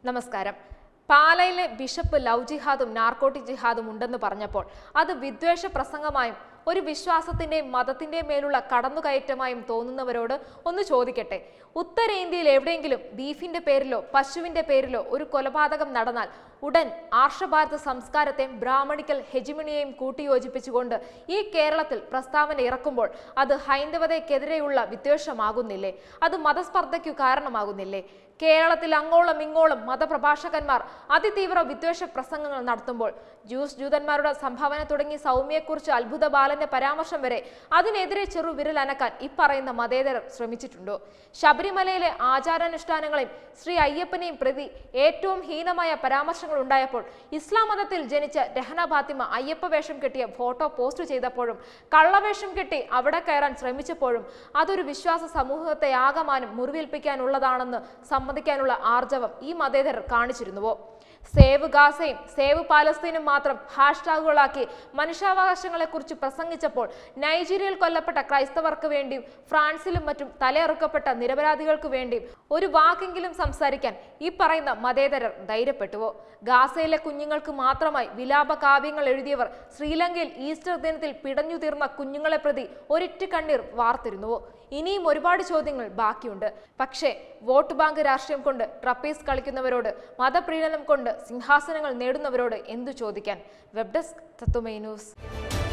നമസ്കാരം പാലയിലെ bishop love ജിഹാദും നാർക്കോട്ടിക് ജിഹാദും ഉണ്ടെന്ന് പറഞ്ഞപ്പോൾ അത് വിദ്വേഷ പ്രസംഗമായും ഒരു വിശ്വാസത്തിന്റെയും മതത്തിന്റെയും മേലുള്ള കടന്നുകയറ്റമായും തോന്നുന്നവരോട് ഒന്ന് ചോദിക്കട്ടെ ഉത്തരേന്ത്യയിൽ എവിടെയെങ്കിലും ബീഫിന്റെ പേരിലോ പശുവിന്റെ പേരിലോ ഒരു കൊലപാതകം നടന്നാൽ ഉടൻ ആർഷഭാരത സംസ്കാരത്തെയും ബ്രാഹ്മണിക്കൽ ഹെജിമണിയെയും കൂട്ടിയോജിപ്പിച്ചുകൊണ്ട് ഈ കേരളത്തിൽ പ്രസ്താവന ഇറക്കുമ്പോൾ അത് ഹൈന്ദവതയ്ക്കെതിരെയുള്ള വിദ്വേഷമാകുന്നില്ലേ അത് മതസ്പർദ്ധയ്ക്കു കാരണമാകുന്നില്ലേ കേരളത്തിൽ അങ്ങോളം ഇങ്ങോളം മതപ്രഭാഷകന്മാർ അതിതീവ്ര വിദ്വേഷ പ്രസംഗങ്ങൾ നടത്തുമ്പോൾ ജ്യൂസ് ജൂതന്മാരുടെ സംഭാവന തുടങ്ങി സൗമ്യയെക്കുറിച്ച് അത്ഭുത ബാലന്റെ പരാമർശം വരെ അതിനെതിരെ ചെറു വിരൽ അനക്കാൻ ഇപ്പറയുന്ന മതേതരർ ശ്രമിച്ചിട്ടുണ്ടോ ശബരിമലയിലെ ആചാരാനുഷ്ഠാനങ്ങളെയും ശ്രീ അയ്യപ്പനെയും പ്രതി ഏറ്റവും ഹീനമായ പരാമർശങ്ങൾ ഉണ്ടായപ്പോൾ ഇസ്ലാം മതത്തിൽ ജനിച്ച രഹന ഫാത്തിമ അയ്യപ്പ വേഷം കെട്ടിയ ഫോട്ടോ പോസ്റ്റ് ചെയ്തപ്പോഴും കള്ളവേഷം കെട്ടി അവിടെ കയറാൻ ശ്രമിച്ചപ്പോഴും അതൊരു വിശ്വാസ സമൂഹത്തെ ആകമാനം മുറിവേൽപ്പിക്കാനുള്ളതാണെന്ന് സമ്മതിക്കാനുള്ള ആർജവം ഈ മതേതരർ കാണിച്ചിരുന്നുവോ സേവ് ഗാസയും സേവ് പാലസ്തീനും മാത്രം ഹാഷ്ടാഗുകളാക്കി മനുഷ്യാവകാശങ്ങളെക്കുറിച്ച് പ്രസംഗിച്ചപ്പോൾ നൈജീരിയയിൽ കൊല്ലപ്പെട്ട ക്രൈസ്തവർക്ക് വേണ്ടിയും ഫ്രാൻസിലും മറ്റും തലയെറുക്കപ്പെട്ട നിരപരാധികൾക്ക് വേണ്ടിയും ഒരു വാക്കെങ്കിലും സംസാരിക്കാൻ ഈ പറയുന്ന മതേതരർ ധൈര്യപ്പെട്ടുവോ ഗാസയിലെ കുഞ്ഞുങ്ങൾക്ക് മാത്രമായി വിലാപ കാവ്യങ്ങൾ എഴുതിയവർ ശ്രീലങ്കയിൽ ഈസ്റ്റർ ദിനത്തിൽ പിടഞ്ഞു തീർന്ന കുഞ്ഞുങ്ങളെ പ്രതി ഒരിറ്റ് കണ്ണീർ വാർത്തിരുന്നുവോ ഇനിയും ഒരുപാട് ചോദ്യങ്ങൾ ബാക്കിയുണ്ട് പക്ഷേ വോട്ട് ബാങ്ക് രാഷ്ട്രീയം കൊണ്ട് ട്രപ്പീസ് കളിക്കുന്നവരോട് മതപ്രീണനം കൊണ്ട് സിംഹാസനങ്ങൾ നേടുന്നവരോട് എന്തു ചോദിക്കാൻ വെബ് ഡെസ്ക് തത്വമേ ന്യൂസ്